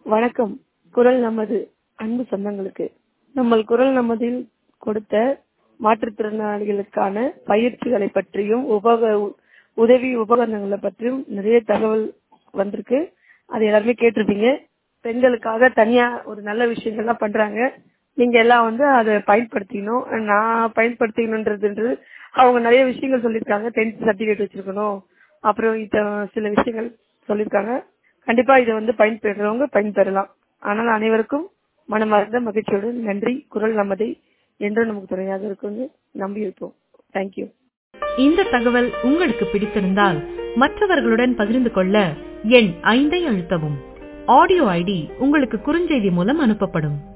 வணக்கம் குரல் நமது அன்பு சொந்தங்களுக்கு நம்ம குரல் நமதில் கொடுத்த மாற்றுத்திறனாளிகளுக்கான பயிற்சிகளை பற்றியும் உபக உதவி உபகரணங்களை பற்றியும் நிறைய தகவல் வந்திருக்கு அது எல்லாருமே கேட்டிருப்பீங்க பெண்களுக்காக தனியா ஒரு நல்ல விஷயங்கள்லாம் பண்றாங்க நீங்க எல்லாம் வந்து அதை பயன்படுத்திக்கணும் நான் பயன்படுத்திக்கணுன்றது அவங்க நிறைய விஷயங்கள் சொல்லியிருக்காங்க டென்த் சர்டிபிகேட் வச்சிருக்கணும் அப்புறம் இத சில விஷயங்கள் சொல்லியிருக்காங்க கண்டிப்பா இதை வந்து பயன்பெறுறவங்க பயன்பெறலாம் ஆனால் அனைவருக்கும் மனமார்ந்த மகிழ்ச்சியோடு நன்றி குரல் நமதை என்றும் நமக்கு துணையாக இருக்கும்னு நம்பி இருப்போம் தேங்க்யூ இந்த தகவல் உங்களுக்கு பிடித்திருந்தால் மற்றவர்களுடன் பகிர்ந்து கொள்ள எண் ஐந்தை அழுத்தவும் ஆடியோ ஐடி உங்களுக்கு குறுஞ்செய்தி மூலம் அனுப்பப்படும்